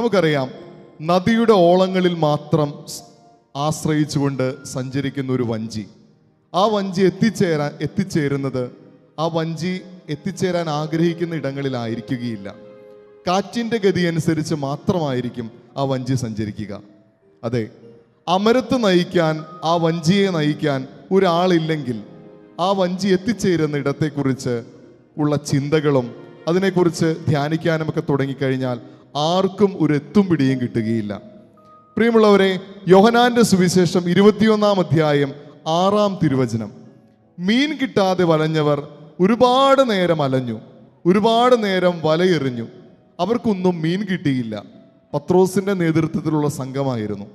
നമുക്കറിയാം നദിയുടെ ഓളങ്ങളിൽ മാത്രം സ് ആശ്രയിച്ചുകൊണ്ട് സഞ്ചരിക്കുന്ന ഒരു വഞ്ചി ആ വഞ്ചി എത്തിച്ചേരാൻ എത്തിച്ചേരുന്നത് ആ വഞ്ചി എത്തിച്ചേരാൻ ആഗ്രഹിക്കുന്ന ഇടങ്ങളിലായിരിക്കുകയില്ല കാറ്റിൻ്റെ ഗതി അനുസരിച്ച് മാത്രമായിരിക്കും ആ വഞ്ചി സഞ്ചരിക്കുക അതെ അമരത്ത് നയിക്കാൻ ആ വഞ്ചിയെ നയിക്കാൻ ഒരാളില്ലെങ്കിൽ ആ വഞ്ചി എത്തിച്ചേരുന്ന ഇടത്തെക്കുറിച്ച് ഉള്ള ചിന്തകളും അതിനെക്കുറിച്ച് ധ്യാനിക്കാനും ഒക്കെ തുടങ്ങിക്കഴിഞ്ഞാൽ ആർക്കും ഒരു എത്തും പിടിയും കിട്ടുകയില്ല പ്രിയമുള്ളവരെ യോഹനാന്റെ സുവിശേഷം ഇരുപത്തിയൊന്നാം അധ്യായം ആറാം തിരുവചനം മീൻ കിട്ടാതെ വലഞ്ഞവർ ഒരുപാട് നേരം അലഞ്ഞു ഒരുപാട് നേരം വലയെറിഞ്ഞു അവർക്കൊന്നും മീൻ കിട്ടിയില്ല പത്രോസിന്റെ നേതൃത്വത്തിലുള്ള സംഘമായിരുന്നു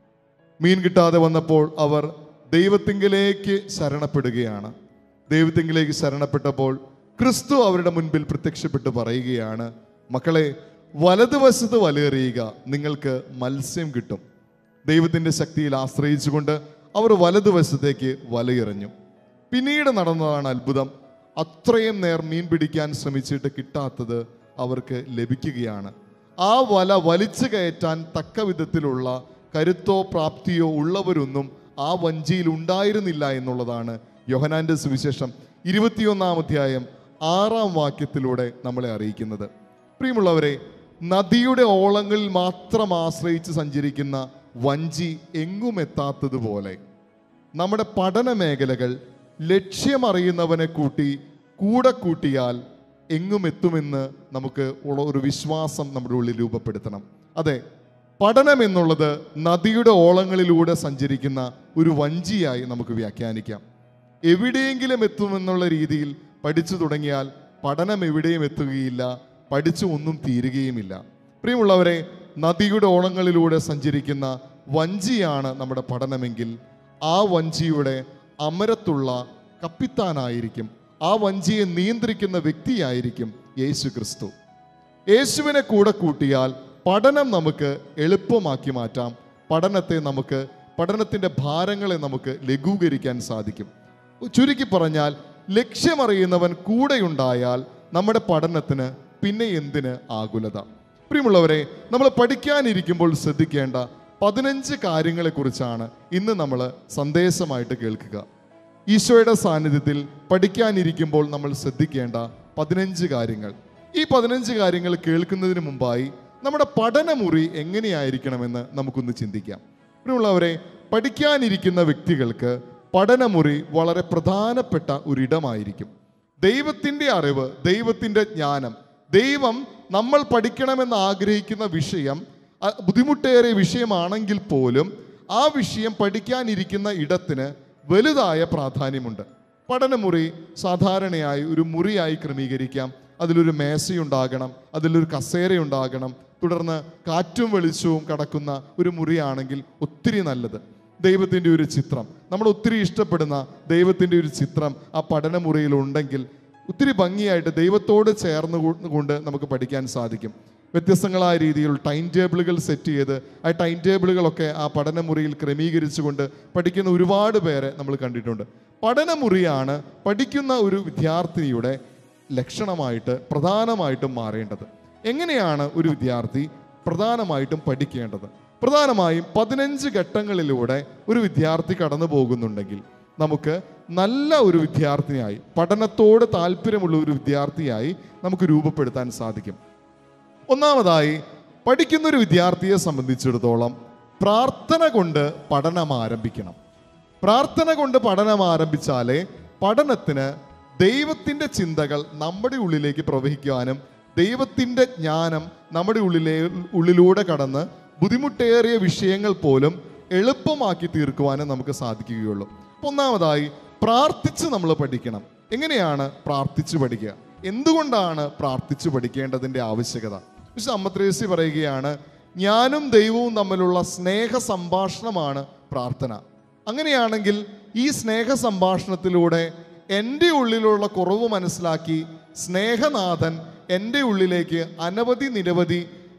മീൻ കിട്ടാതെ വന്നപ്പോൾ അവർ ദൈവത്തിങ്കിലേക്ക് ശരണപ്പെടുകയാണ് ദൈവത്തിങ്കിലേക്ക് ശരണപ്പെട്ടപ്പോൾ ക്രിസ്തു അവരുടെ മുൻപിൽ പ്രത്യക്ഷപ്പെട്ട് പറയുകയാണ് മക്കളെ വലതുവശത്ത് വലയെറിയുക നിങ്ങൾക്ക് മത്സ്യം കിട്ടും ദൈവത്തിൻ്റെ ശക്തിയിൽ ആശ്രയിച്ചുകൊണ്ട് അവർ വലതുവശത്തേക്ക് വലയെറിഞ്ഞു പിന്നീട് നടന്നതാണ് അത്ഭുതം അത്രയും നേർ മീൻ പിടിക്കാൻ ശ്രമിച്ചിട്ട് കിട്ടാത്തത് അവർക്ക് ലഭിക്കുകയാണ് ആ വല വലിച്ചു കയറ്റാൻ തക്ക വിധത്തിലുള്ള കരുത്തോ പ്രാപ്തിയോ ഉള്ളവരൊന്നും ആ വഞ്ചിയിൽ ഉണ്ടായിരുന്നില്ല എന്നുള്ളതാണ് യോഹനാന്റെ സുവിശേഷം ഇരുപത്തിയൊന്നാം അധ്യായം ആറാം വാക്യത്തിലൂടെ നമ്മളെ അറിയിക്കുന്നത് പ്രിയമുള്ളവരെ നദിയുടെ ഓളങ്ങളിൽ മാത്രം ആശ്രയിച്ച് സഞ്ചരിക്കുന്ന വഞ്ചി എങ്ങും എത്താത്തതുപോലെ നമ്മുടെ പഠന മേഖലകൾ ലക്ഷ്യമറിയുന്നവനെ കൂട്ടി കൂടെ കൂട്ടിയാൽ എങ്ങും എത്തുമെന്ന് നമുക്ക് ഉള്ള ഒരു വിശ്വാസം നമ്മുടെ ഉള്ളിൽ രൂപപ്പെടുത്തണം അതെ പഠനം എന്നുള്ളത് നദിയുടെ ഓളങ്ങളിലൂടെ സഞ്ചരിക്കുന്ന ഒരു വഞ്ചിയായി നമുക്ക് വ്യാഖ്യാനിക്കാം എവിടെയെങ്കിലും എത്തുമെന്നുള്ള രീതിയിൽ പഠിച്ചു തുടങ്ങിയാൽ പഠനം എവിടെയും എത്തുകയില്ല പഠിച്ചു ഒന്നും തീരുകയുമില്ല പ്രിയമുള്ളവരെ നദിയുടെ ഓളങ്ങളിലൂടെ സഞ്ചരിക്കുന്ന വഞ്ചിയാണ് നമ്മുടെ പഠനമെങ്കിൽ ആ വഞ്ചിയുടെ അമരത്തുള്ള കപ്പിത്താനായിരിക്കും ആ വഞ്ചിയെ നിയന്ത്രിക്കുന്ന വ്യക്തിയായിരിക്കും യേശു ക്രിസ്തു യേശുവിനെ കൂടെ കൂട്ടിയാൽ പഠനം നമുക്ക് എളുപ്പമാക്കി മാറ്റാം പഠനത്തെ നമുക്ക് പഠനത്തിൻ്റെ ഭാരങ്ങളെ നമുക്ക് ലഘൂകരിക്കാൻ സാധിക്കും ചുരുക്കി പറഞ്ഞാൽ ലക്ഷ്യമറിയുന്നവൻ കൂടെയുണ്ടായാൽ നമ്മുടെ പഠനത്തിന് പിന്നെ എന്തിന് ആകുലത പ്രിയമുള്ളവരെ നമ്മൾ പഠിക്കാനിരിക്കുമ്പോൾ ശ്രദ്ധിക്കേണ്ട പതിനഞ്ച് കാര്യങ്ങളെക്കുറിച്ചാണ് ഇന്ന് നമ്മൾ സന്ദേശമായിട്ട് കേൾക്കുക ഈശോയുടെ സാന്നിധ്യത്തിൽ പഠിക്കാനിരിക്കുമ്പോൾ നമ്മൾ ശ്രദ്ധിക്കേണ്ട പതിനഞ്ച് കാര്യങ്ങൾ ഈ പതിനഞ്ച് കാര്യങ്ങൾ കേൾക്കുന്നതിന് മുമ്പായി നമ്മുടെ പഠനമുറി എങ്ങനെയായിരിക്കണമെന്ന് നമുക്കൊന്ന് ചിന്തിക്കാം പ്രിയമുള്ളവരെ പഠിക്കാനിരിക്കുന്ന വ്യക്തികൾക്ക് പഠനമുറി വളരെ പ്രധാനപ്പെട്ട ഒരിടമായിരിക്കും ദൈവത്തിൻ്റെ അറിവ് ദൈവത്തിൻ്റെ ജ്ഞാനം ദൈവം നമ്മൾ പഠിക്കണമെന്ന് ആഗ്രഹിക്കുന്ന വിഷയം അ- ബുദ്ധിമുട്ടേറിയ വിഷയമാണെങ്കിൽ പോലും ആ വിഷയം പഠിക്കാനിരിക്കുന്ന ഇടത്തിന് വലുതായ പ്രാധാന്യമുണ്ട് പഠനമുറി സാധാരണയായി ഒരു മുറിയായി ക്രമീകരിക്കാം അതിലൊരു മേശയുണ്ടാകണം അതിലൊരു കസേരയുണ്ടാകണം തുടർന്ന് കാറ്റും വെളിച്ചവും കടക്കുന്ന ഒരു മുറിയാണെങ്കിൽ ഒത്തിരി നല്ലത് ദൈവത്തിൻ്റെ ഒരു ചിത്രം നമ്മൾ ഒത്തിരി ഇഷ്ടപ്പെടുന്ന ദൈവത്തിൻ്റെ ഒരു ചിത്രം ആ പഠനമുറിയിൽ ഉണ്ടെങ്കിൽ ഒത്തിരി ഭംഗിയായിട്ട് ദൈവത്തോട് ചേർന്ന് കൊ- കൊണ്ട് നമുക്ക് പഠിക്കാൻ സാധിക്കും വ്യത്യസ്തങ്ങളായ രീതിയിൽ ടൈം ടേബിളുകൾ സെറ്റ് ചെയ്ത് ആ ടൈം ടേബിളുകളൊക്കെ ആ പഠനമുറിയിൽ ക്രമീകരിച്ചുകൊണ്ട് പഠിക്കുന്ന ഒരുപാട് പേരെ നമ്മൾ കണ്ടിട്ടുണ്ട് പഠനമുറിയാണ് പഠിക്കുന്ന ഒരു വിദ്യാർത്ഥിനിയുടെ ലക്ഷണമായിട്ട് പ്രധാനമായിട്ടും മാറേണ്ടത് എങ്ങനെയാണ് ഒരു വിദ്യാർത്ഥി പ്രധാനമായിട്ടും പഠിക്കേണ്ടത് പ്രധാനമായും പതിനഞ്ച് ഘട്ടങ്ങളിലൂടെ ഒരു വിദ്യാർത്ഥി കടന്നു പോകുന്നുണ്ടെങ്കിൽ നമുക്ക് നല്ല ഒരു വിദ്യാർത്ഥിയായി പഠനത്തോട് താല്പര്യമുള്ള ഒരു വിദ്യാർത്ഥിയായി നമുക്ക് രൂപപ്പെടുത്താൻ സാധിക്കും ഒന്നാമതായി പഠിക്കുന്ന ഒരു വിദ്യാർത്ഥിയെ സംബന്ധിച്ചിടത്തോളം പ്രാർത്ഥന കൊണ്ട് പഠനം ആരംഭിക്കണം പ്രാർത്ഥന കൊണ്ട് പഠനം ആരംഭിച്ചാലേ പഠനത്തിന് ദൈവത്തിൻ്റെ ചിന്തകൾ നമ്മുടെ ഉള്ളിലേക്ക് പ്രവഹിക്കാനും ദൈവത്തിൻ്റെ ജ്ഞാനം നമ്മുടെ ഉള്ളിലെ ഉള്ളിലൂടെ കടന്ന് ബുദ്ധിമുട്ടേറിയ വിഷയങ്ങൾ പോലും എളുപ്പമാക്കി തീർക്കുവാനും നമുക്ക് സാധിക്കുകയുള്ളൂ അപ്പൊ ഒന്നാമതായി പ്രാർത്ഥിച്ച് നമ്മൾ പഠിക്കണം എങ്ങനെയാണ് പ്രാർത്ഥിച്ചു പഠിക്കുക എന്തുകൊണ്ടാണ് പ്രാർത്ഥിച്ചു പഠിക്കേണ്ടതിൻ്റെ ആവശ്യകത വിശുദ്ധ അമ്മത്രേസി പറയുകയാണ് ഞാനും ദൈവവും തമ്മിലുള്ള സ്നേഹ സംഭാഷണമാണ് പ്രാർത്ഥന അങ്ങനെയാണെങ്കിൽ ഈ സ്നേഹ സംഭാഷണത്തിലൂടെ എൻ്റെ ഉള്ളിലുള്ള കുറവ് മനസ്സിലാക്കി സ്നേഹനാഥൻ എൻ്റെ ഉള്ളിലേക്ക് അനവധി നിരവധി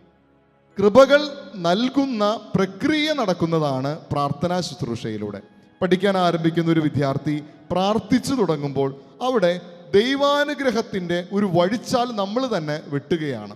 കൃപകൾ നൽകുന്ന പ്രക്രിയ നടക്കുന്നതാണ് പ്രാർത്ഥനാ ശുശ്രൂഷയിലൂടെ പഠിക്കാൻ ആരംഭിക്കുന്ന ഒരു വിദ്യാർത്ഥി പ്രാർത്ഥിച്ചു തുടങ്ങുമ്പോൾ അവിടെ ദൈവാനുഗ്രഹത്തിൻ്റെ ഒരു വഴിച്ചാൽ നമ്മൾ തന്നെ വെട്ടുകയാണ്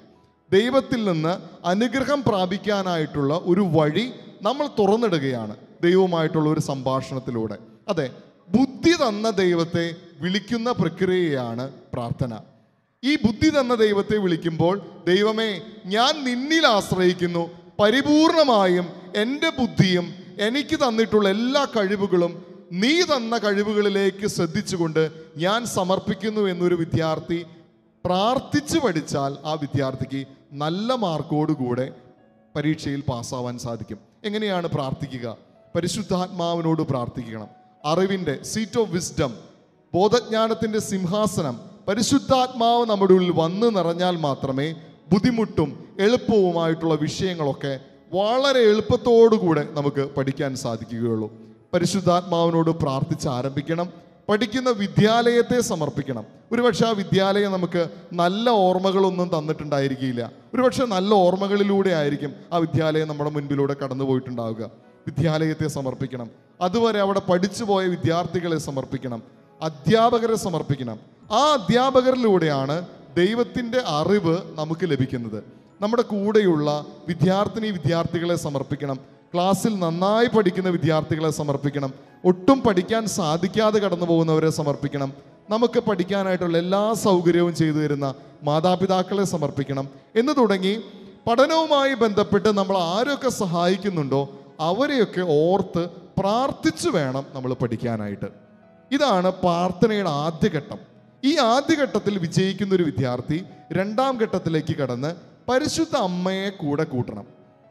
ദൈവത്തിൽ നിന്ന് അനുഗ്രഹം പ്രാപിക്കാനായിട്ടുള്ള ഒരു വഴി നമ്മൾ തുറന്നിടുകയാണ് ദൈവവുമായിട്ടുള്ള ഒരു സംഭാഷണത്തിലൂടെ അതെ ബുദ്ധി തന്ന ദൈവത്തെ വിളിക്കുന്ന പ്രക്രിയയാണ് പ്രാർത്ഥന ഈ ബുദ്ധി തന്ന ദൈവത്തെ വിളിക്കുമ്പോൾ ദൈവമേ ഞാൻ നിന്നിൽ ആശ്രയിക്കുന്നു പരിപൂർണമായും എൻ്റെ ബുദ്ധിയും എനിക്ക് തന്നിട്ടുള്ള എല്ലാ കഴിവുകളും നീ തന്ന കഴിവുകളിലേക്ക് ശ്രദ്ധിച്ചുകൊണ്ട് ഞാൻ സമർപ്പിക്കുന്നു എന്നൊരു വിദ്യാർത്ഥി പ്രാർത്ഥിച്ചു പഠിച്ചാൽ ആ വിദ്യാർത്ഥിക്ക് നല്ല മാർക്കോടുകൂടെ പരീക്ഷയിൽ പാസ്സാവാൻ സാധിക്കും എങ്ങനെയാണ് പ്രാർത്ഥിക്കുക പരിശുദ്ധാത്മാവിനോട് പ്രാർത്ഥിക്കണം അറിവിൻ്റെ സീറ്റ് ഓഫ് വിസ്ഡം ബോധജ്ഞാനത്തിൻ്റെ സിംഹാസനം പരിശുദ്ധാത്മാവ് നമ്മുടെ ഉള്ളിൽ വന്ന് നിറഞ്ഞാൽ മാത്രമേ ബുദ്ധിമുട്ടും എളുപ്പവുമായിട്ടുള്ള വിഷയങ്ങളൊക്കെ വളരെ എളുപ്പത്തോടുകൂടെ നമുക്ക് പഠിക്കാൻ സാധിക്കുകയുള്ളൂ പരിശുദ്ധാത്മാവിനോട് പ്രാർത്ഥിച്ച് ആരംഭിക്കണം പഠിക്കുന്ന വിദ്യാലയത്തെ സമർപ്പിക്കണം ഒരുപക്ഷെ ആ വിദ്യാലയം നമുക്ക് നല്ല ഓർമ്മകളൊന്നും തന്നിട്ടുണ്ടായിരിക്കില്ല ഒരുപക്ഷെ നല്ല ഓർമ്മകളിലൂടെ ആയിരിക്കും ആ വിദ്യാലയം നമ്മുടെ മുൻപിലൂടെ കടന്നു പോയിട്ടുണ്ടാവുക വിദ്യാലയത്തെ സമർപ്പിക്കണം അതുവരെ അവിടെ പഠിച്ചു പോയ വിദ്യാർത്ഥികളെ സമർപ്പിക്കണം അധ്യാപകരെ സമർപ്പിക്കണം ആ അധ്യാപകരിലൂടെയാണ് ദൈവത്തിൻ്റെ അറിവ് നമുക്ക് ലഭിക്കുന്നത് നമ്മുടെ കൂടെയുള്ള വിദ്യാർത്ഥിനി വിദ്യാർത്ഥികളെ സമർപ്പിക്കണം ക്ലാസ്സിൽ നന്നായി പഠിക്കുന്ന വിദ്യാർത്ഥികളെ സമർപ്പിക്കണം ഒട്ടും പഠിക്കാൻ സാധിക്കാതെ കടന്നു പോകുന്നവരെ സമർപ്പിക്കണം നമുക്ക് പഠിക്കാനായിട്ടുള്ള എല്ലാ സൗകര്യവും ചെയ്തു തരുന്ന മാതാപിതാക്കളെ സമർപ്പിക്കണം എന്ന് തുടങ്ങി പഠനവുമായി ബന്ധപ്പെട്ട് നമ്മൾ ആരൊക്കെ സഹായിക്കുന്നുണ്ടോ അവരെയൊക്കെ ഓർത്ത് പ്രാർത്ഥിച്ചു വേണം നമ്മൾ പഠിക്കാനായിട്ട് ഇതാണ് പ്രാർത്ഥനയുടെ ആദ്യഘട്ടം ഈ ആദ്യഘട്ടത്തിൽ വിജയിക്കുന്ന ഒരു വിദ്യാർത്ഥി രണ്ടാം ഘട്ടത്തിലേക്ക് കടന്ന് പരിശുദ്ധ അമ്മയെ കൂടെ കൂട്ടണം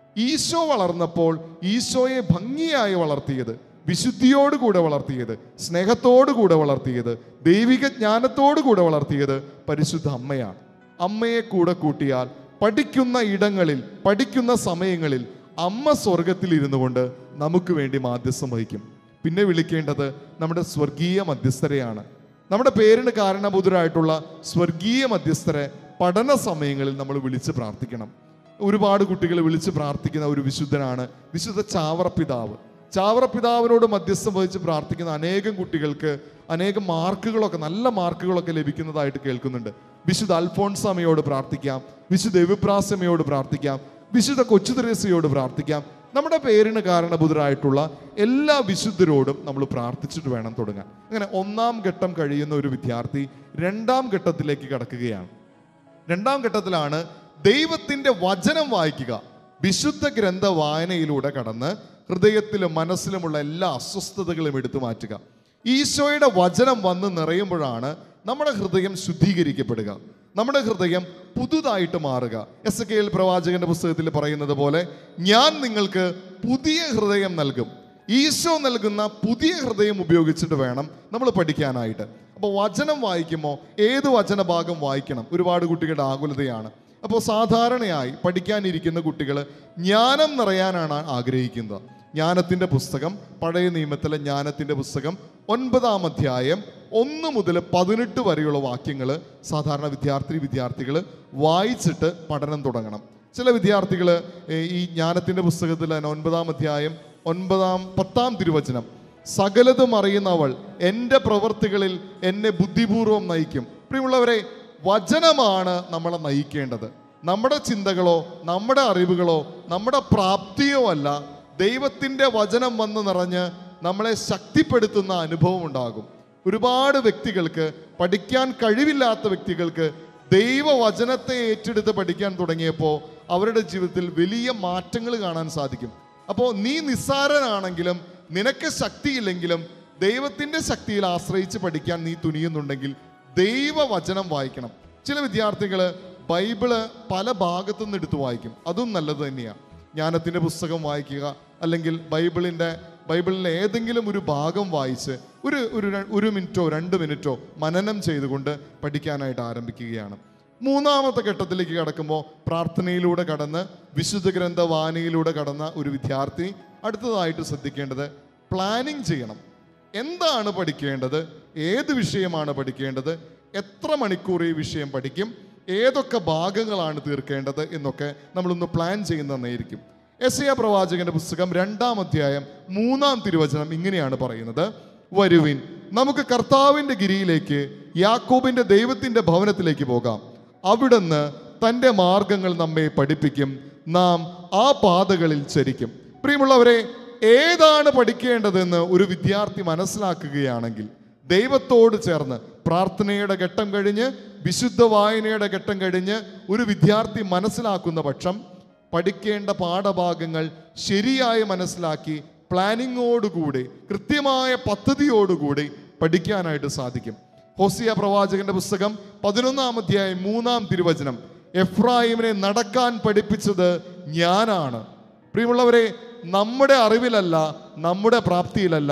ഈശോ വളർന്നപ്പോൾ ഈശോയെ ഭംഗിയായി വളർത്തിയത് വിശുദ്ധിയോടുകൂടെ വളർത്തിയത് സ്നേഹത്തോടുകൂടെ വളർത്തിയത് ദൈവിക ജ്ഞാനത്തോടുകൂടെ വളർത്തിയത് പരിശുദ്ധ അമ്മയാണ് അമ്മയെ കൂടെ കൂട്ടിയാൽ പഠിക്കുന്ന ഇടങ്ങളിൽ പഠിക്കുന്ന സമയങ്ങളിൽ അമ്മ സ്വർഗത്തിൽ ഇരുന്നു കൊണ്ട് നമുക്ക് വേണ്ടി മാധ്യസ്ഥം വഹിക്കും പിന്നെ വിളിക്കേണ്ടത് നമ്മുടെ സ്വർഗീയ മധ്യസ്ഥരെയാണ് നമ്മുടെ പേരിന് കാരണഭൂതരായിട്ടുള്ള സ്വർഗീയ മധ്യസ്ഥരെ പഠന സമയങ്ങളിൽ നമ്മൾ വിളിച്ച് പ്രാർത്ഥിക്കണം ഒരുപാട് കുട്ടികൾ വിളിച്ച് പ്രാർത്ഥിക്കുന്ന ഒരു വിശുദ്ധനാണ് വിശുദ്ധ ചാവറ പിതാവ് ചാവറ പിതാവിനോട് മധ്യസ്ഥം വഹിച്ച് പ്രാർത്ഥിക്കുന്ന അനേകം കുട്ടികൾക്ക് അനേകം മാർക്കുകളൊക്കെ നല്ല മാർക്കുകളൊക്കെ ലഭിക്കുന്നതായിട്ട് കേൾക്കുന്നുണ്ട് വിശുദ്ധ അൽഫോൺസാമയോട് പ്രാർത്ഥിക്കാം വിശുദ്ധ എവിപ്രാസമയോട് പ്രാർത്ഥിക്കാം വിശുദ്ധ കൊച്ചുതെരേസയോട് പ്രാർത്ഥിക്കാം നമ്മുടെ പേരിന് കാരണഭൂതരായിട്ടുള്ള എല്ലാ വിശുദ്ധരോടും നമ്മൾ പ്രാർത്ഥിച്ചിട്ട് വേണം തുടങ്ങാൻ അങ്ങനെ ഒന്നാം ഘട്ടം കഴിയുന്ന ഒരു വിദ്യാർത്ഥി രണ്ടാം ഘട്ടത്തിലേക്ക് കടക്കുകയാണ് രണ്ടാം ഘട്ടത്തിലാണ് ദൈവത്തിന്റെ വചനം വായിക്കുക വിശുദ്ധ ഗ്രന്ഥ വായനയിലൂടെ കടന്ന് ഹൃദയത്തിലും മനസ്സിലുമുള്ള എല്ലാ അസ്വസ്ഥതകളും എടുത്തു മാറ്റുക ഈശോയുടെ വചനം വന്ന് നിറയുമ്പോഴാണ് നമ്മുടെ ഹൃദയം ശുദ്ധീകരിക്കപ്പെടുക നമ്മുടെ ഹൃദയം പുതുതായിട്ട് മാറുക എസ് കെ എൽ പ്രവാചകന്റെ പുസ്തകത്തിൽ പറയുന്നത് പോലെ ഞാൻ നിങ്ങൾക്ക് പുതിയ ഹൃദയം നൽകും ഈശോ നൽകുന്ന പുതിയ ഹൃദയം ഉപയോഗിച്ചിട്ട് വേണം നമ്മൾ പഠിക്കാനായിട്ട് അപ്പോൾ വചനം വായിക്കുമ്പോൾ ഏത് വചനഭാഗം വായിക്കണം ഒരുപാട് കുട്ടികളുടെ ആകുലതയാണ് അപ്പോൾ സാധാരണയായി പഠിക്കാനിരിക്കുന്ന കുട്ടികൾ ജ്ഞാനം നിറയാനാണ് ആഗ്രഹിക്കുന്നത് ജ്ഞാനത്തിൻ്റെ പുസ്തകം പഴയ നിയമത്തിലെ ജ്ഞാനത്തിൻ്റെ പുസ്തകം ഒൻപതാം അധ്യായം ഒന്ന് മുതൽ പതിനെട്ട് വരെയുള്ള വാക്യങ്ങൾ സാധാരണ വിദ്യാർത്ഥി വിദ്യാർത്ഥികൾ വായിച്ചിട്ട് പഠനം തുടങ്ങണം ചില വിദ്യാർത്ഥികൾ ഈ ജ്ഞാനത്തിൻ്റെ പുസ്തകത്തിൽ തന്നെ ഒൻപതാം അധ്യായം ഒൻപതാം പത്താം തിരുവചനം സകലതും അറിയുന്നവൾ എൻ്റെ പ്രവൃത്തികളിൽ എന്നെ ബുദ്ധിപൂർവം നയിക്കും പ്രിയമുള്ളവരെ വചനമാണ് നമ്മളെ നയിക്കേണ്ടത് നമ്മുടെ ചിന്തകളോ നമ്മുടെ അറിവുകളോ നമ്മുടെ പ്രാപ്തിയോ അല്ല ദൈവത്തിൻ്റെ വചനം വന്ന് നിറഞ്ഞ് നമ്മളെ ശക്തിപ്പെടുത്തുന്ന അനുഭവം ഉണ്ടാകും ഒരുപാട് വ്യക്തികൾക്ക് പഠിക്കാൻ കഴിവില്ലാത്ത വ്യക്തികൾക്ക് ദൈവവചനത്തെ ഏറ്റെടുത്ത് പഠിക്കാൻ തുടങ്ങിയപ്പോൾ അവരുടെ ജീവിതത്തിൽ വലിയ മാറ്റങ്ങൾ കാണാൻ സാധിക്കും അപ്പോൾ നീ നിസ്സാരനാണെങ്കിലും നിനക്ക് ശക്തിയില്ലെങ്കിലും ദൈവത്തിൻ്റെ ശക്തിയിൽ ആശ്രയിച്ച് പഠിക്കാൻ നീ തുനിയുന്നുണ്ടെങ്കിൽ ദൈവവചനം വായിക്കണം ചില വിദ്യാർത്ഥികൾ ബൈബിള് പല ഭാഗത്തു നിന്ന് എടുത്ത് വായിക്കും അതും നല്ലത് തന്നെയാണ് ജ്ഞാനത്തിൻ്റെ പുസ്തകം വായിക്കുക അല്ലെങ്കിൽ ബൈബിളിൻ്റെ ബൈബിളിലെ ഏതെങ്കിലും ഒരു ഭാഗം വായിച്ച് ഒരു ഒരു ര- ഒരു മിനിറ്റോ രണ്ട് മിനിറ്റോ മനനം ചെയ്തുകൊണ്ട് പഠിക്കാനായിട്ട് ആരംഭിക്കുകയാണ് മൂന്നാമത്തെ ഘട്ടത്തിലേക്ക് കടക്കുമ്പോൾ പ്രാർത്ഥനയിലൂടെ കടന്ന് വിശുദ്ധ ഗ്രന്ഥ വായനയിലൂടെ കടന്ന ഒരു വിദ്യാർത്ഥി അടുത്തതായിട്ട് ശ്രദ്ധിക്കേണ്ടത് പ്ലാനിങ് ചെയ്യണം എന്താണ് പഠിക്കേണ്ടത് ഏത് വിഷയമാണ് പഠിക്കേണ്ടത് എത്ര മണിക്കൂർ ഈ വിഷയം പഠിക്കും ഏതൊക്കെ ഭാഗങ്ങളാണ് തീർക്കേണ്ടത് എന്നൊക്കെ നമ്മളൊന്ന് പ്ലാൻ ചെയ്യുന്നതായിരിക്കും എസ് എ പ്രവാചകന്റെ പുസ്തകം രണ്ടാം അധ്യായം മൂന്നാം തിരുവചനം ഇങ്ങനെയാണ് പറയുന്നത് വരുവിൻ നമുക്ക് കർത്താവിന്റെ ഗിരിയിലേക്ക് യാക്കോബിന്റെ ദൈവത്തിന്റെ ഭവനത്തിലേക്ക് പോകാം അവിടുന്ന് തൻ്റെ മാർഗങ്ങൾ നമ്മെ പഠിപ്പിക്കും നാം ആ പാതകളിൽ ചരിക്കും പ്രിയമുള്ളവരെ ഏതാണ് പഠിക്കേണ്ടതെന്ന് ഒരു വിദ്യാർത്ഥി മനസ്സിലാക്കുകയാണെങ്കിൽ ദൈവത്തോട് ചേർന്ന് പ്രാർത്ഥനയുടെ ഘട്ടം കഴിഞ്ഞ് വിശുദ്ധ വായനയുടെ ഘട്ടം കഴിഞ്ഞ് ഒരു വിദ്യാർത്ഥി മനസ്സിലാക്കുന്ന പക്ഷം പഠിക്കേണ്ട പാഠഭാഗങ്ങൾ ശരിയായി മനസ്സിലാക്കി പ്ലാനിങ്ങോടുകൂടി കൃത്യമായ പദ്ധതിയോടുകൂടി പഠിക്കാനായിട്ട് സാധിക്കും ഹോസിയ പ്രവാചകന്റെ പുസ്തകം പതിനൊന്നാം അധ്യായം മൂന്നാം തിരുവചനം എഫ്രായിമിനെ നടക്കാൻ പഠിപ്പിച്ചത് ഞാനാണ് പ്രിയമുള്ളവരെ നമ്മുടെ അറിവിലല്ല നമ്മുടെ പ്രാപ്തിയിലല്ല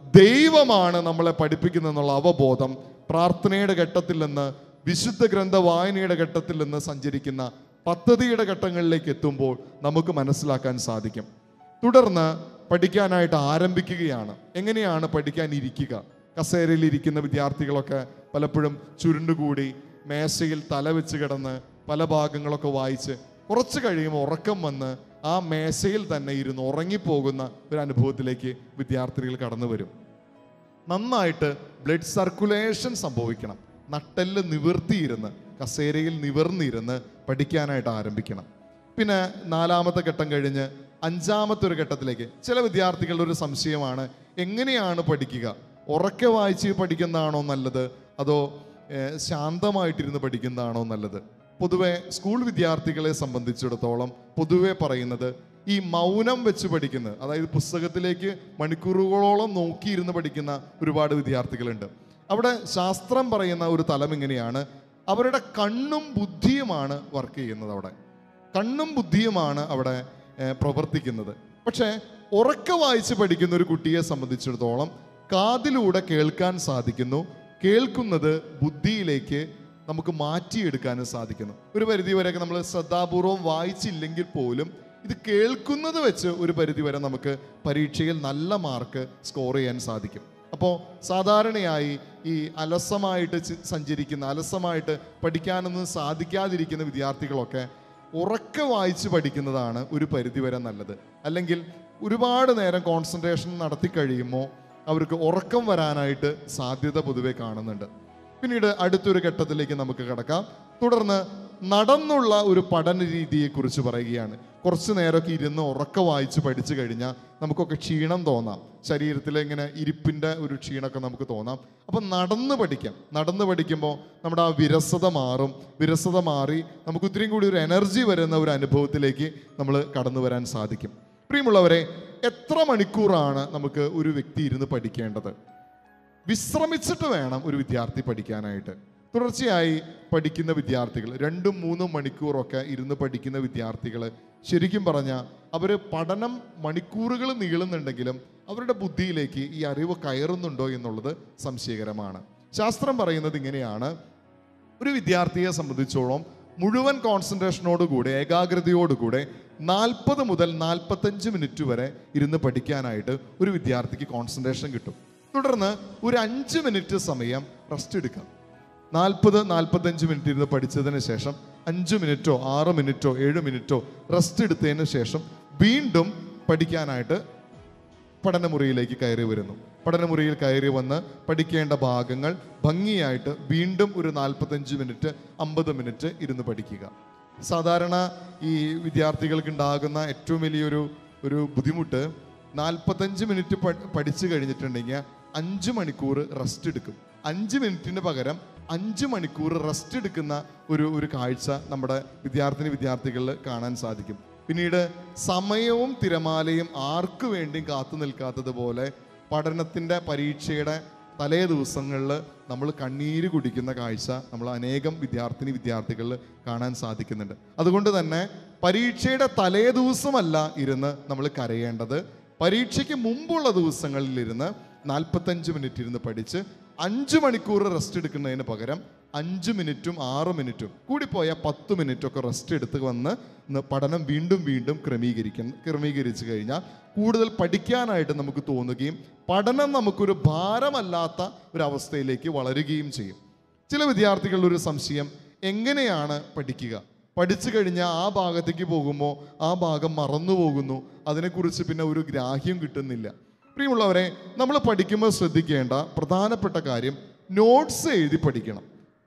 ദൈവമാണ് നമ്മളെ പഠിപ്പിക്കുന്നതെന്നുള്ള അവബോധം പ്രാർത്ഥനയുടെ ഘട്ടത്തിൽ നിന്ന് വിശുദ്ധ ഗ്രന്ഥ വായനയുടെ ഘട്ടത്തിൽ നിന്ന് സഞ്ചരിക്കുന്ന പദ്ധതിയുടെ ഘട്ടങ്ങളിലേക്ക് എത്തുമ്പോൾ നമുക്ക് മനസ്സിലാക്കാൻ സാധിക്കും തുടർന്ന് പഠിക്കാനായിട്ട് ആരംഭിക്കുകയാണ് എങ്ങനെയാണ് പഠിക്കാൻ ഇരിക്കുക കസേരയിൽ ഇരിക്കുന്ന വിദ്യാർത്ഥികളൊക്കെ പലപ്പോഴും ചുരുണ്ടുകൂടി മേശയിൽ തല വെച്ച് കിടന്ന് പല ഭാഗങ്ങളൊക്കെ വായിച്ച് കുറച്ച് കഴിയുമ്പോൾ ഉറക്കം വന്ന് ആ മേശയിൽ തന്നെ ഇരുന്ന് ഉറങ്ങിപ്പോകുന്ന ഒരു അനുഭവത്തിലേക്ക് വിദ്യാർത്ഥികൾ കടന്നു വരും നന്നായിട്ട് ബ്ലഡ് സർക്കുലേഷൻ സംഭവിക്കണം നട്ടെല്ല് നിവർത്തിയിരുന്ന് കസേരയിൽ നിവർന്നിരുന്ന് പഠിക്കാനായിട്ട് ആരംഭിക്കണം പിന്നെ നാലാമത്തെ ഘട്ടം കഴിഞ്ഞ് അഞ്ചാമത്തെ ഒരു ഘട്ടത്തിലേക്ക് ചില വിദ്യാർത്ഥികളുടെ ഒരു സംശയമാണ് എങ്ങനെയാണ് പഠിക്കുക ഉറക്കെ വായിച്ച് പഠിക്കുന്നതാണോ നല്ലത് അതോ ഏഹ്, ശാന്തമായിട്ടിരുന്ന് പഠിക്കുന്നതാണോ നല്ലത് പൊതുവെ സ്കൂൾ വിദ്യാർത്ഥികളെ സംബന്ധിച്ചിടത്തോളം പൊതുവെ പറയുന്നത് ഈ മൗനം വെച്ച് പഠിക്കുന്നത് അതായത് പുസ്തകത്തിലേക്ക് മണിക്കൂറുകളോളം നോക്കിയിരുന്ന് പഠിക്കുന്ന ഒരുപാട് വിദ്യാർത്ഥികളുണ്ട് അവിടെ ശാസ്ത്രം പറയുന്ന ഒരു തലം ഇങ്ങനെയാണ് അവരുടെ കണ്ണും ബുദ്ധിയുമാണ് വർക്ക് ചെയ്യുന്നത് അവിടെ കണ്ണും ബുദ്ധിയുമാണ് അവിടെ ഏഹ്, പ്രവർത്തിക്കുന്നത് പക്ഷേ ഉറക്കെ വായിച്ച് പഠിക്കുന്ന ഒരു കുട്ടിയെ സംബന്ധിച്ചിടത്തോളം കാതിലൂടെ കേൾക്കാൻ സാധിക്കുന്നു കേൾക്കുന്നത് ബുദ്ധിയിലേക്ക് നമുക്ക് മാറ്റിയെടുക്കാനും സാധിക്കുന്നു ഒരു പരിധി വരെയൊക്കെ നമ്മൾ ശ്രദ്ധാപൂർവം വായിച്ചില്ലെങ്കിൽ പോലും ഇത് കേൾക്കുന്നത് വെച്ച് ഒരു പരിധി വരെ നമുക്ക് പരീക്ഷയിൽ നല്ല മാർക്ക് സ്കോർ ചെയ്യാൻ സാധിക്കും അപ്പോൾ സാധാരണയായി ഈ അലസമായിട്ട് ചി- സഞ്ചരിക്കുന്ന അലസമായിട്ട് പഠിക്കാനൊന്നും സാധിക്കാതിരിക്കുന്ന വിദ്യാർത്ഥികളൊക്കെ ഉറക്കെ വായിച്ച് പഠിക്കുന്നതാണ് ഒരു പരിധി വരെ നല്ലത് അല്ലെങ്കിൽ ഒരുപാട് നേരം കോൺസെൻട്രേഷൻ നടത്തി കഴിയുമ്പോൾ അവർക്ക് ഉറക്കം വരാനായിട്ട് സാധ്യത പൊതുവെ കാണുന്നുണ്ട് പിന്നീട് അടുത്തൊരു ഘട്ടത്തിലേക്ക് നമുക്ക് കിടക്കാം തുടർന്ന് നടന്നുള്ള ഒരു പഠന രീതിയെക്കുറിച്ച് പറയുകയാണ് കുറച്ച് നേരമൊക്കെ ഇരുന്ന് ഉറക്ക വായിച്ച് പഠിച്ചു കഴിഞ്ഞാൽ നമുക്കൊക്കെ ക്ഷീണം തോന്നാം ശരീരത്തിൽ ഇങ്ങനെ ഇരിപ്പിൻ്റെ ഒരു ക്ഷീണമൊക്കെ നമുക്ക് തോന്നാം അപ്പം നടന്ന് പഠിക്കാം നടന്ന് പഠിക്കുമ്പോൾ നമ്മുടെ ആ വിരസത മാറും വിരസത മാറി നമുക്ക് ഇത്രയും കൂടി ഒരു എനർജി വരുന്ന ഒരു അനുഭവത്തിലേക്ക് നമ്മൾ കടന്നു വരാൻ സാധിക്കും പ്രിയമുള്ളവരെ എത്ര മണിക്കൂറാണ് നമുക്ക് ഒരു വ്യക്തി ഇരുന്ന് പഠിക്കേണ്ടത് വിശ്രമിച്ചിട്ട് വേണം ഒരു വിദ്യാർത്ഥി പഠിക്കാനായിട്ട് തുടർച്ചയായി പഠിക്കുന്ന വിദ്യാർത്ഥികൾ രണ്ടും മൂന്നും മണിക്കൂറൊക്കെ ഇരുന്ന് പഠിക്കുന്ന വിദ്യാർത്ഥികൾ ശരിക്കും പറഞ്ഞാൽ അവർ പഠനം മണിക്കൂറുകൾ നീളുന്നുണ്ടെങ്കിലും അവരുടെ ബുദ്ധിയിലേക്ക് ഈ അറിവ് കയറുന്നുണ്ടോ എന്നുള്ളത് സംശയകരമാണ് ശാസ്ത്രം പറയുന്നത് ഇങ്ങനെയാണ് ഒരു വിദ്യാർത്ഥിയെ സംബന്ധിച്ചോളം മുഴുവൻ കോൺസെൻട്രേഷനോടുകൂടെ ഏകാഗ്രതയോടുകൂടെ നാൽപ്പത് മുതൽ നാൽപ്പത്തഞ്ച് മിനിറ്റ് വരെ ഇരുന്ന് പഠിക്കാനായിട്ട് ഒരു വിദ്യാർത്ഥിക്ക് കോൺസെൻട്രേഷൻ കിട്ടും തുടർന്ന് ഒരു അഞ്ച് മിനിറ്റ് സമയം റെസ്റ്റ് എടുക്കാം നാൽപ്പത് നാൽപ്പത്തഞ്ച് മിനിറ്റ് ഇരുന്ന് പഠിച്ചതിന് ശേഷം അഞ്ച് മിനിറ്റോ ആറ് മിനിറ്റോ ഏഴ് മിനിറ്റോ റെസ്റ്റ് എടുത്തതിന് ശേഷം വീണ്ടും പഠിക്കാനായിട്ട് പഠനമുറിയിലേക്ക് കയറി വരുന്നു പഠനമുറിയിൽ കയറി വന്ന് പഠിക്കേണ്ട ഭാഗങ്ങൾ ഭംഗിയായിട്ട് വീണ്ടും ഒരു നാൽപ്പത്തഞ്ച് മിനിറ്റ് അമ്പത് മിനിറ്റ് ഇരുന്ന് പഠിക്കുക സാധാരണ ഈ വിദ്യാർത്ഥികൾക്ക് ഉണ്ടാകുന്ന ഏറ്റവും വലിയൊരു ഒരു ബുദ്ധിമുട്ട് നാൽപ്പത്തഞ്ച് മിനിറ്റ് പ- പഠിച്ചു കഴിഞ്ഞിട്ടുണ്ടെങ്കിൽ അഞ്ച് മണിക്കൂർ റെസ്റ്റ് എടുക്കും അഞ്ച് മിനിറ്റിന് പകരം അഞ്ച് മണിക്കൂർ റെസ്റ്റ് എടുക്കുന്ന ഒരു ഒരു കാഴ്ച നമ്മുടെ വിദ്യാർത്ഥിനി വിദ്യാർത്ഥികളിൽ കാണാൻ സാധിക്കും പിന്നീട് സമയവും തിരമാലയും ആർക്കു വേണ്ടിയും കാത്തു നിൽക്കാത്തതുപോലെ പഠനത്തിൻ്റെ പരീക്ഷയുടെ തലേ ദിവസങ്ങളിൽ നമ്മൾ കണ്ണീര് കുടിക്കുന്ന കാഴ്ച നമ്മൾ അനേകം വിദ്യാർത്ഥിനി വിദ്യാർത്ഥികളിൽ കാണാൻ സാധിക്കുന്നുണ്ട് അതുകൊണ്ട് തന്നെ പരീക്ഷയുടെ തലേ ദിവസമല്ല ഇരുന്ന് നമ്മൾ കരയേണ്ടത് പരീക്ഷയ്ക്ക് മുമ്പുള്ള ദിവസങ്ങളിൽ ഇരുന്ന് നാൽപ്പത്തഞ്ച് മിനിറ്റ് ഇരുന്ന് പഠിച്ച് അഞ്ച് മണിക്കൂർ റെസ്റ്റ് എടുക്കുന്നതിന് പകരം അഞ്ച് മിനിറ്റും ആറ് മിനിറ്റും കൂടിപ്പോയാൽ പത്ത് മിനിറ്റൊക്കെ റെസ്റ്റ് എടുത്ത് വന്ന് ന- പഠനം വീണ്ടും വീണ്ടും ക്രമീകരിക്കുന്ന ക്രമീകരിച്ചു കഴിഞ്ഞാൽ കൂടുതൽ പഠിക്കാനായിട്ട് നമുക്ക് തോന്നുകയും പഠനം നമുക്കൊരു ഭാരമല്ലാത്ത ഒരു അവസ്ഥയിലേക്ക് വളരുകയും ചെയ്യും ചില വിദ്യാർത്ഥികളുടെ ഒരു സംശയം എങ്ങനെയാണ് പഠിക്കുക പഠിച്ചു കഴിഞ്ഞാൽ ആ ഭാഗത്തേക്ക് പോകുമ്പോൾ ആ ഭാഗം മറന്നു പോകുന്നു അതിനെക്കുറിച്ച് പിന്നെ ഒരു ഗ്രാഹ്യം കിട്ടുന്നില്ല പ്രിയമുള്ളവരെ നമ്മൾ പഠിക്കുമ്പോൾ ശ്രദ്ധിക്കേണ്ട പ്രധാനപ്പെട്ട കാര്യം നോട്ട്സ് എഴുതി പഠിക്കണം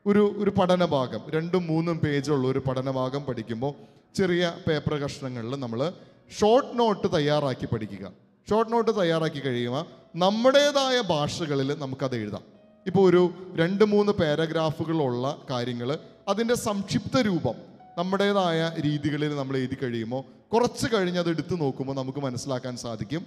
ഒരു ഒരു പഠനഭാഗം രണ്ടും മൂന്നും പേജുള്ള ഒരു പഠനഭാഗം പഠിക്കുമ്പോൾ ചെറിയ പേപ്പർ കഷ്ണങ്ങളിൽ നമ്മൾ ഷോർട്ട് നോട്ട് തയ്യാറാക്കി പഠിക്കുക ഷോർട്ട് നോട്ട് തയ്യാറാക്കി കഴിയുമ്പോൾ നമ്മുടേതായ ഭാഷകളിൽ നമുക്കത് എഴുതാം ഇപ്പോൾ ഒരു രണ്ട് മൂന്ന് പാരഗ്രാഫുകളുള്ള കാര്യങ്ങൾ അതിൻ്റെ സംക്ഷിപ്ത രൂപം നമ്മുടേതായ രീതികളിൽ നമ്മൾ എഴുതി കഴിയുമ്പോൾ കുറച്ച് കഴിഞ്ഞ് അത് എടുത്തു നോക്കുമ്പോൾ നമുക്ക് മനസ്സിലാക്കാൻ സാധിക്കും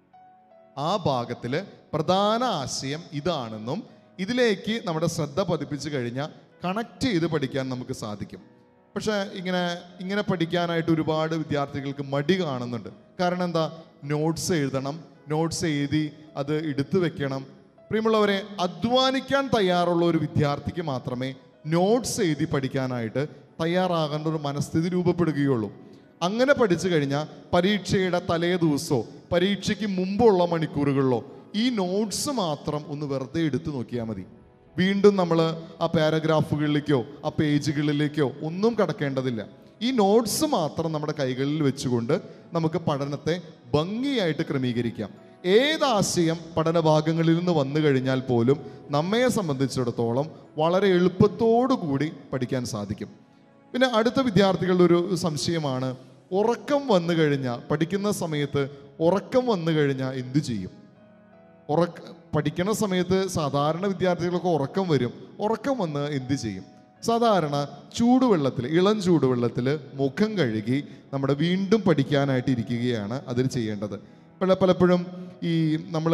ആ ഭാഗത്തിൽ പ്രധാന ആശയം ഇതാണെന്നും ഇതിലേക്ക് നമ്മുടെ ശ്രദ്ധ പതിപ്പിച്ച് കഴിഞ്ഞാൽ കണക്ട് ചെയ്ത് പഠിക്കാൻ നമുക്ക് സാധിക്കും പക്ഷേ ഇങ്ങനെ ഇങ്ങനെ പഠിക്കാനായിട്ട് ഒരുപാട് വിദ്യാർത്ഥികൾക്ക് മടി കാണുന്നുണ്ട് കാരണം എന്താ നോട്ട്സ് എഴുതണം നോട്ട്സ് എഴുതി അത് എടുത്തു വെക്കണം പ്രിയമുള്ളവരെ അധ്വാനിക്കാൻ തയ്യാറുള്ള ഒരു വിദ്യാർത്ഥിക്ക് മാത്രമേ നോട്ട്സ് എഴുതി പഠിക്കാനായിട്ട് തയ്യാറാകേണ്ട ഒരു മനസ്ഥിതി രൂപപ്പെടുകയുള്ളൂ അങ്ങനെ പഠിച്ചു കഴിഞ്ഞാൽ പരീക്ഷയുടെ തലേ ദിവസമോ പരീക്ഷയ്ക്ക് മുമ്പുള്ള മണിക്കൂറുകളിലോ ഈ നോട്ട്സ് മാത്രം ഒന്ന് വെറുതെ എടുത്തു നോക്കിയാൽ മതി വീണ്ടും നമ്മൾ ആ പാരഗ്രാഫുകളിലേക്കോ ആ പേജുകളിലേക്കോ ഒന്നും കടക്കേണ്ടതില്ല ഈ നോട്ട്സ് മാത്രം നമ്മുടെ കൈകളിൽ വെച്ചുകൊണ്ട് നമുക്ക് പഠനത്തെ ഭംഗിയായിട്ട് ക്രമീകരിക്കാം ഏതാശയം പഠനഭാഗങ്ങളിൽ നിന്ന് വന്നു കഴിഞ്ഞാൽ പോലും നമ്മെ സംബന്ധിച്ചിടത്തോളം വളരെ എളുപ്പത്തോടു കൂടി പഠിക്കാൻ സാധിക്കും പിന്നെ അടുത്ത വിദ്യാർത്ഥികളുടെ ഒരു സംശയമാണ് ഉറക്കം വന്നു കഴിഞ്ഞാൽ പഠിക്കുന്ന സമയത്ത് ഉറക്കം വന്നു കഴിഞ്ഞാൽ എന്തു ചെയ്യും ഉറക്ക പഠിക്കുന്ന സമയത്ത് സാധാരണ വിദ്യാർത്ഥികൾക്ക് ഉറക്കം വരും ഉറക്കം വന്ന് എന്ത് ചെയ്യും സാധാരണ ചൂടുവെള്ളത്തിൽ ഇളം ചൂടുവെള്ളത്തിൽ മുഖം കഴുകി നമ്മുടെ വീണ്ടും പഠിക്കാനായിട്ട് ഇരിക്കുകയാണ് അതിൽ ചെയ്യേണ്ടത് പല പലപ്പോഴും ഈ നമ്മൾ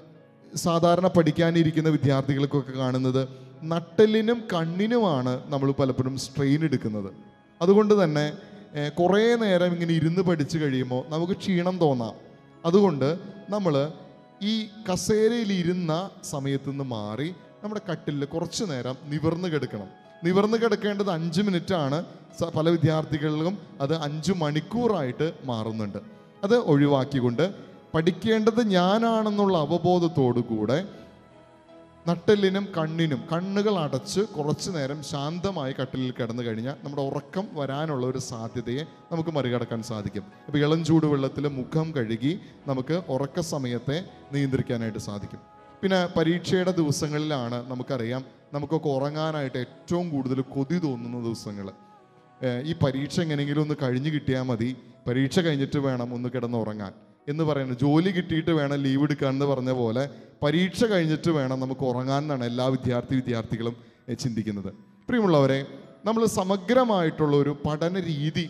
സാധാരണ പഠിക്കാനിരിക്കുന്ന വിദ്യാർത്ഥികൾക്കൊക്കെ കാണുന്നത് നട്ടലിനും കണ്ണിനുമാണ് നമ്മൾ പലപ്പോഴും സ്ട്രെയിൻ എടുക്കുന്നത് അതുകൊണ്ട് തന്നെ ഏഹ്, കുറേ നേരം ഇങ്ങനെ ഇരുന്ന് പഠിച്ചു കഴിയുമ്പോൾ നമുക്ക് ക്ഷീണം തോന്നാം അതുകൊണ്ട് നമ്മൾ ഈ കസേരയിൽ ഇരുന്ന സമയത്ത് നിന്ന് മാറി നമ്മുടെ കട്ടിലിൽ കുറച്ച് നേരം നിവർന്ന് കിടക്കണം നിവർന്ന് കിടക്കേണ്ടത് അഞ്ച് മിനിറ്റ് ആണ് സ- പല വിദ്യാർത്ഥികളിലും അത് അഞ്ച് മണിക്കൂറായിട്ട് മാറുന്നുണ്ട് അത് ഒഴിവാക്കിക്കൊണ്ട് പഠിക്കേണ്ടത് ഞാനാണെന്നുള്ള അവബോധത്തോടു കൂടെ നട്ടെല്ലിനും കണ്ണിനും കണ്ണുകൾ അടച്ച് കുറച്ചു നേരം ശാന്തമായി കട്ടിലിൽ കിടന്നു കഴിഞ്ഞാൽ നമ്മുടെ ഉറക്കം വരാനുള്ള ഒരു സാധ്യതയെ നമുക്ക് മറികടക്കാൻ സാധിക്കും അപ്പോൾ ഇളം ചൂടുവെള്ളത്തിൽ മുഖം കഴുകി നമുക്ക് ഉറക്ക സമയത്തെ നിയന്ത്രിക്കാനായിട്ട് സാധിക്കും പിന്നെ പരീക്ഷയുടെ ദിവസങ്ങളിലാണ് നമുക്കറിയാം നമുക്കൊക്കെ ഉറങ്ങാനായിട്ട് ഏറ്റവും കൂടുതൽ കൊതി തോന്നുന്ന ദിവസങ്ങൾ ഏഹ് ഈ പരീക്ഷ എങ്ങനെയെങ്കിലും ഒന്ന് കഴിഞ്ഞ് കിട്ടിയാൽ മതി പരീക്ഷ കഴിഞ്ഞിട്ട് വേണം ഒന്ന് കിടന്ന് ഉറങ്ങാൻ എന്ന് പറയുന്നത് ജോലി കിട്ടിയിട്ട് വേണം ലീവ് എടുക്കാൻ എന്ന് പറഞ്ഞ പോലെ പരീക്ഷ കഴിഞ്ഞിട്ട് വേണം നമുക്ക് ഉറങ്ങാൻ എന്നാണ് എല്ലാ വിദ്യാർത്ഥി വിദ്യാർത്ഥികളും ഏഹ് ചിന്തിക്കുന്നത് പ്രിയമുള്ളവരെ നമ്മൾ സമഗ്രമായിട്ടുള്ള ഒരു പഠന രീതി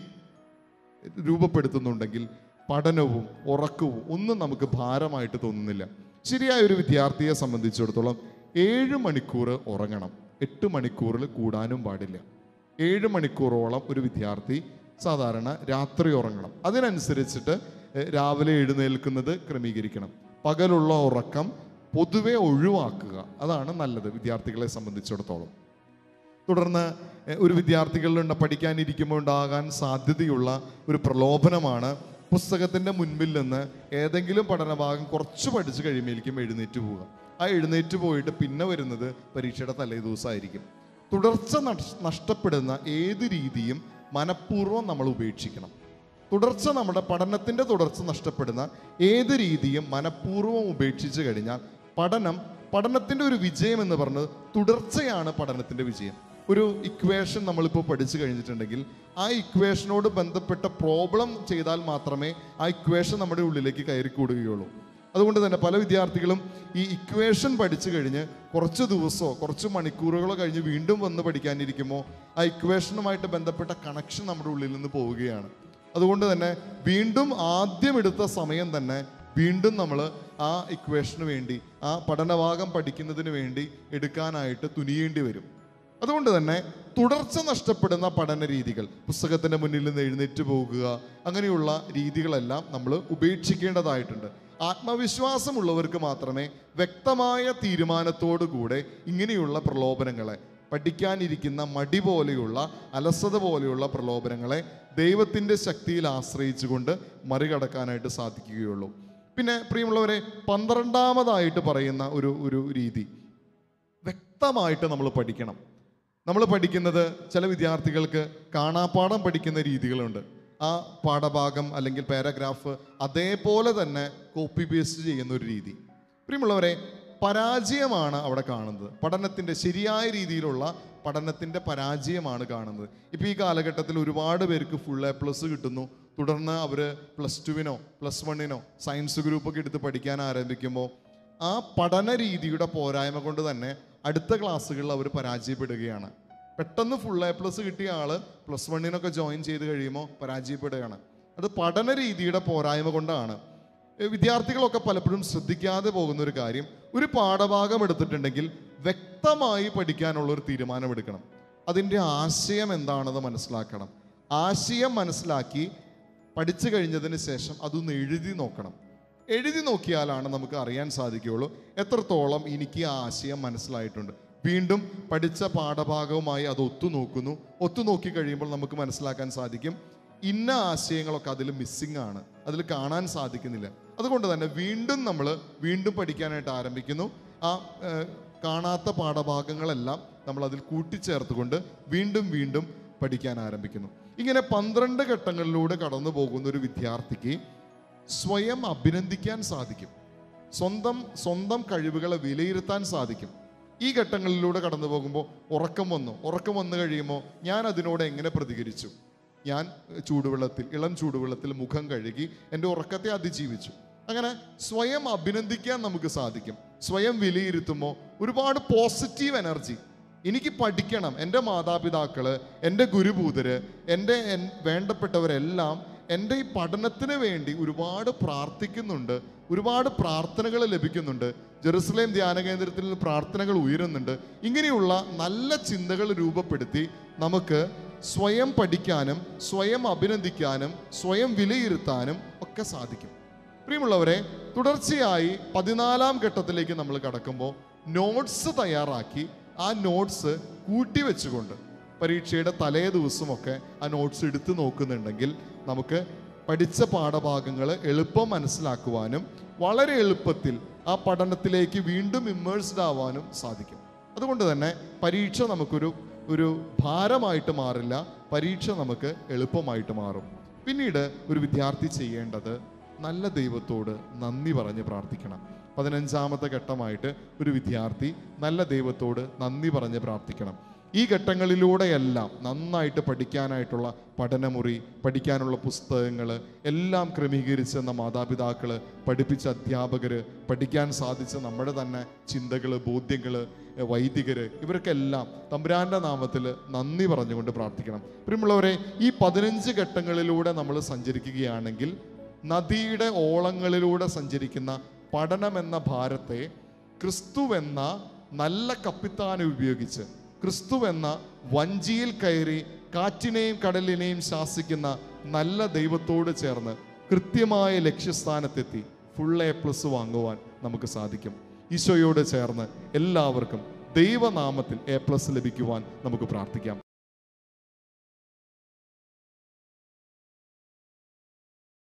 രൂപപ്പെടുത്തുന്നുണ്ടെങ്കിൽ പഠനവും ഉറക്കവും ഒന്നും നമുക്ക് ഭാരമായിട്ട് തോന്നുന്നില്ല ശരിയായ ഒരു വിദ്യാർത്ഥിയെ സംബന്ധിച്ചിടത്തോളം ഏഴ് മണിക്കൂർ ഉറങ്ങണം എട്ട് മണിക്കൂറിൽ കൂടാനും പാടില്ല ഏഴ് മണിക്കൂറോളം ഒരു വിദ്യാർത്ഥി സാധാരണ രാത്രി ഉറങ്ങണം അതിനനുസരിച്ചിട്ട് എഹ്, രാവിലെ എഴുന്നേൽക്കുന്നത് ക്രമീകരിക്കണം പകലുള്ള ഉറക്കം പൊതുവെ ഒഴിവാക്കുക അതാണ് നല്ലത് വിദ്യാർത്ഥികളെ സംബന്ധിച്ചിടത്തോളം തുടർന്ന് എഹ്, ഒരു വിദ്യാർത്ഥികളിലുണ്ട് പഠിക്കാനിരിക്കുമ്പോൾ ഉണ്ടാകാൻ സാധ്യതയുള്ള ഒരു പ്രലോഭനമാണ് പുസ്തകത്തിൻ്റെ മുൻപിൽ നിന്ന് ഏതെങ്കിലും പഠനഭാഗം കുറച്ച് പഠിച്ചു കഴിയുമ്പോഴേക്കും എഴുന്നേറ്റ് പോവുക ആ എഴുന്നേറ്റ് പോയിട്ട് പിന്നെ വരുന്നത് പരീക്ഷയുടെ തലേ ദിവസമായിരിക്കും തുടർച്ച നഷ്- നഷ്ടപ്പെടുന്ന ഏത് രീതിയും മനഃപൂർവ്വം നമ്മൾ ഉപേക്ഷിക്കണം തുടർച്ച നമ്മുടെ പഠനത്തിൻ്റെ തുടർച്ച നഷ്ടപ്പെടുന്ന ഏത് രീതിയും മനഃപൂർവ്വം ഉപേക്ഷിച്ച് കഴിഞ്ഞാൽ പഠനം പഠനത്തിൻ്റെ ഒരു വിജയം എന്ന് പറയുന്നത് തുടർച്ചയാണ് പഠനത്തിൻ്റെ വിജയം ഒരു ഇക്വേഷൻ നമ്മളിപ്പോൾ പഠിച്ചു കഴിഞ്ഞിട്ടുണ്ടെങ്കിൽ ആ ഇക്വേഷനോട് ബന്ധപ്പെട്ട പ്രോബ്ലം ചെയ്താൽ മാത്രമേ ആ ഇക്വേഷൻ നമ്മുടെ ഉള്ളിലേക്ക് കയറി കൂടുകയുള്ളൂ അതുകൊണ്ട് തന്നെ പല വിദ്യാർത്ഥികളും ഈ ഇക്വേഷൻ പഠിച്ചു കഴിഞ്ഞ് കുറച്ച് ദിവസമോ കുറച്ച് മണിക്കൂറുകളോ കഴിഞ്ഞ് വീണ്ടും വന്ന് പഠിക്കാനിരിക്കുമ്പോൾ ആ ഇക്വേഷനുമായിട്ട് ബന്ധപ്പെട്ട കണക്ഷൻ നമ്മുടെ ഉള്ളിൽ നിന്ന് പോവുകയാണ് അതുകൊണ്ട് തന്നെ വീണ്ടും ആദ്യം എടുത്ത സമയം തന്നെ വീണ്ടും നമ്മൾ ആ ഇക്വേഷന് വേണ്ടി ആ പഠനഭാഗം പഠിക്കുന്നതിന് വേണ്ടി എടുക്കാനായിട്ട് തുനിയേണ്ടി വരും അതുകൊണ്ട് തന്നെ തുടർച്ച നഷ്ടപ്പെടുന്ന പഠന രീതികൾ പുസ്തകത്തിന്റെ മുന്നിൽ നിന്ന് എഴുന്നേറ്റ് പോകുക അങ്ങനെയുള്ള രീതികളെല്ലാം നമ്മൾ ഉപേക്ഷിക്കേണ്ടതായിട്ടുണ്ട് ആത്മവിശ്വാസമുള്ളവർക്ക് മാത്രമേ വ്യക്തമായ തീരുമാനത്തോടു കൂടെ ഇങ്ങനെയുള്ള പ്രലോഭനങ്ങളെ പഠിക്കാനിരിക്കുന്ന മടി പോലെയുള്ള അലസത പോലെയുള്ള പ്രലോഭനങ്ങളെ ദൈവത്തിൻ്റെ ശക്തിയിൽ ആശ്രയിച്ചുകൊണ്ട് മറികടക്കാനായിട്ട് സാധിക്കുകയുള്ളൂ പിന്നെ പ്രിയമുള്ളവരെ പന്ത്രണ്ടാമതായിട്ട് പറയുന്ന ഒരു ഒരു രീതി വ്യക്തമായിട്ട് നമ്മൾ പഠിക്കണം നമ്മൾ പഠിക്കുന്നത് ചില വിദ്യാർത്ഥികൾക്ക് കാണാപ്പാഠം പഠിക്കുന്ന രീതികളുണ്ട് ആ പാഠഭാഗം അല്ലെങ്കിൽ പാരഗ്രാഫ് അതേപോലെ തന്നെ കോപ്പി പേസ്റ്റ് ചെയ്യുന്ന ഒരു രീതി പ്രിയമുള്ളവരെ പരാജയമാണ് അവിടെ കാണുന്നത് പഠനത്തിൻ്റെ ശരിയായ രീതിയിലുള്ള പഠനത്തിൻ്റെ പരാജയമാണ് കാണുന്നത് ഇപ്പോൾ ഈ കാലഘട്ടത്തിൽ ഒരുപാട് പേർക്ക് ഫുൾ എ പ്ലസ് കിട്ടുന്നു തുടർന്ന് അവർ പ്ലസ് ടുവിനോ പ്ലസ് വണ്ണിനോ സയൻസ് ഗ്രൂപ്പൊക്കെ എടുത്ത് പഠിക്കാൻ ആരംഭിക്കുമ്പോൾ ആ പഠന രീതിയുടെ പോരായ്മ കൊണ്ട് തന്നെ അടുത്ത ക്ലാസ്സുകളിൽ അവർ പരാജയപ്പെടുകയാണ് പെട്ടെന്ന് ഫുൾ എ പ്ലസ് കിട്ടിയ ആള് പ്ലസ് വണ്ണിനൊക്കെ ജോയിൻ ചെയ്ത് കഴിയുമ്പോൾ പരാജയപ്പെടുകയാണ് അത് പഠന രീതിയുടെ പോരായ്മ കൊണ്ടാണ് ഏ, വിദ്യാർത്ഥികളൊക്കെ പലപ്പോഴും ശ്രദ്ധിക്കാതെ പോകുന്ന ഒരു കാര്യം ഒരു പാഠഭാഗം എടുത്തിട്ടുണ്ടെങ്കിൽ വ്യക്തമായി പഠിക്കാനുള്ള ഒരു തീരുമാനമെടുക്കണം അതിൻ്റെ ആശയം എന്താണെന്ന് മനസ്സിലാക്കണം ആശയം മനസ്സിലാക്കി പഠിച്ചു കഴിഞ്ഞതിന് ശേഷം അതൊന്ന് എഴുതി നോക്കണം എഴുതി നോക്കിയാലാണ് നമുക്ക് അറിയാൻ സാധിക്കുകയുള്ളൂ എത്രത്തോളം എനിക്ക് ആ ആശയം മനസ്സിലായിട്ടുണ്ട് വീണ്ടും പഠിച്ച പാഠഭാഗവുമായി അത് ഒത്തുനോക്കുന്നു ഒത്തുനോക്കി കഴിയുമ്പോൾ നമുക്ക് മനസ്സിലാക്കാൻ സാധിക്കും ഇന്ന ആശയങ്ങളൊക്കെ അതിൽ മിസ്സിംഗ് ആണ് അതിൽ കാണാൻ സാധിക്കുന്നില്ല അതുകൊണ്ട് തന്നെ വീണ്ടും നമ്മൾ വീണ്ടും പഠിക്കാനായിട്ട് ആരംഭിക്കുന്നു ആ ഏഹ്, കാണാത്ത പാഠഭാഗങ്ങളെല്ലാം നമ്മൾ അതിൽ കൂട്ടിച്ചേർത്തുകൊണ്ട് വീണ്ടും വീണ്ടും പഠിക്കാൻ ആരംഭിക്കുന്നു ഇങ്ങനെ പന്ത്രണ്ട് ഘട്ടങ്ങളിലൂടെ കടന്നു പോകുന്ന ഒരു വിദ്യാർത്ഥിക്ക് സ്വയം അഭിനന്ദിക്കാൻ സാധിക്കും സ്വന്തം സ്വന്തം കഴിവുകളെ വിലയിരുത്താൻ സാധിക്കും ഈ ഘട്ടങ്ങളിലൂടെ കടന്നു പോകുമ്പോൾ ഉറക്കം വന്നു ഉറക്കം വന്നു കഴിയുമ്പോൾ ഞാൻ അതിനോട് എങ്ങനെ പ്രതികരിച്ചു ഞാൻ ഏഹ്, ചൂടുവെള്ളത്തിൽ ഇളം ചൂടുവെള്ളത്തിൽ മുഖം കഴുകി എൻ്റെ ഉറക്കത്തെ അതിജീവിച്ചു അങ്ങനെ സ്വയം അഭിനന്ദിക്കാൻ നമുക്ക് സാധിക്കും സ്വയം വിലയിരുത്തുമ്പോൾ ഒരുപാട് പോസിറ്റീവ് എനർജി എനിക്ക് പഠിക്കണം എൻ്റെ മാതാപിതാക്കള് എൻ്റെ ഗുരുഭൂതര് എൻ്റെ എൻ- വേണ്ടപ്പെട്ടവരെല്ലാം എൻ്റെ ഈ പഠനത്തിന് വേണ്ടി ഒരുപാട് പ്രാർത്ഥിക്കുന്നുണ്ട് ഒരുപാട് പ്രാർത്ഥനകൾ ലഭിക്കുന്നുണ്ട് ജെറുസലേം ധ്യാന കേന്ദ്രത്തിൽ നിന്ന് പ്രാർത്ഥനകൾ ഉയരുന്നുണ്ട് ഇങ്ങനെയുള്ള നല്ല ചിന്തകൾ രൂപപ്പെടുത്തി നമുക്ക് സ്വയം പഠിക്കാനും സ്വയം അഭിനന്ദിക്കാനും സ്വയം വിലയിരുത്താനും ഒക്കെ സാധിക്കും പ്രിയമുള്ളവരെ തുടർച്ചയായി പതിനാലാം ഘട്ടത്തിലേക്ക് നമ്മൾ കടക്കുമ്പോൾ നോട്ട്സ് തയ്യാറാക്കി ആ നോട്ട്സ് കൂട്ടി വെച്ചുകൊണ്ട് പരീക്ഷയുടെ തലേ ദിവസമൊക്കെ ആ നോട്ട്സ് എടുത്തു നോക്കുന്നുണ്ടെങ്കിൽ നമുക്ക് പഠിച്ച പാഠഭാഗങ്ങൾ എളുപ്പം മനസ്സിലാക്കുവാനും വളരെ എളുപ്പത്തിൽ ആ പഠനത്തിലേക്ക് വീണ്ടും ഇമ്മേഴ്സ്ഡ് ആവാനും സാധിക്കും അതുകൊണ്ട് തന്നെ പരീക്ഷ നമുക്കൊരു ഒരു ഭാരമായിട്ട് മാറില്ല പരീക്ഷ നമുക്ക് എളുപ്പമായിട്ട് മാറും പിന്നീട് ഒരു വിദ്യാർത്ഥി ചെയ്യേണ്ടത് നല്ല ദൈവത്തോട് നന്ദി പറഞ്ഞ് പ്രാർത്ഥിക്കണം പതിനഞ്ചാമത്തെ ഘട്ടമായിട്ട് ഒരു വിദ്യാർത്ഥി നല്ല ദൈവത്തോട് നന്ദി പറഞ്ഞ് പ്രാർത്ഥിക്കണം ഈ ഘട്ടങ്ങളിലൂടെയെല്ലാം നന്നായിട്ട് പഠിക്കാനായിട്ടുള്ള പഠനമുറി പഠിക്കാനുള്ള പുസ്തകങ്ങൾ എല്ലാം ക്രമീകരിച്ചെന്ന മാതാപിതാക്കൾ പഠിപ്പിച്ച അധ്യാപകർ പഠിക്കാൻ സാധിച്ച നമ്മുടെ തന്നെ ചിന്തകൾ ബോധ്യങ്ങൾ വൈദികർ ഇവർക്കെല്ലാം തമ്പുരാന്റെ നാമത്തിൽ നന്ദി പറഞ്ഞുകൊണ്ട് പ്രാർത്ഥിക്കണം പ്രിയമുള്ളവരെ ഈ പതിനഞ്ച് ഘട്ടങ്ങളിലൂടെ നമ്മൾ സഞ്ചരിക്കുകയാണെങ്കിൽ നദിയുടെ ഓളങ്ങളിലൂടെ സഞ്ചരിക്കുന്ന പഠനമെന്ന ഭാരത്തെ ക്രിസ്തുവെന്ന നല്ല കപ്പിത്താനെ ഉപയോഗിച്ച് ക്രിസ്തുവെന്ന വഞ്ചിയിൽ കയറി കാറ്റിനെയും കടലിനെയും ശാസിക്കുന്ന നല്ല ദൈവത്തോട് ചേർന്ന് കൃത്യമായ ലക്ഷ്യസ്ഥാനത്തെത്തി ഫുൾ എ പ്ലസ് വാങ്ങുവാൻ നമുക്ക് സാധിക്കും ഈശോയോട് ചേർന്ന് എല്ലാവർക്കും ദൈവനാമത്തിൽ എ പ്ലസ് ലഭിക്കുവാൻ നമുക്ക് പ്രാർത്ഥിക്കാം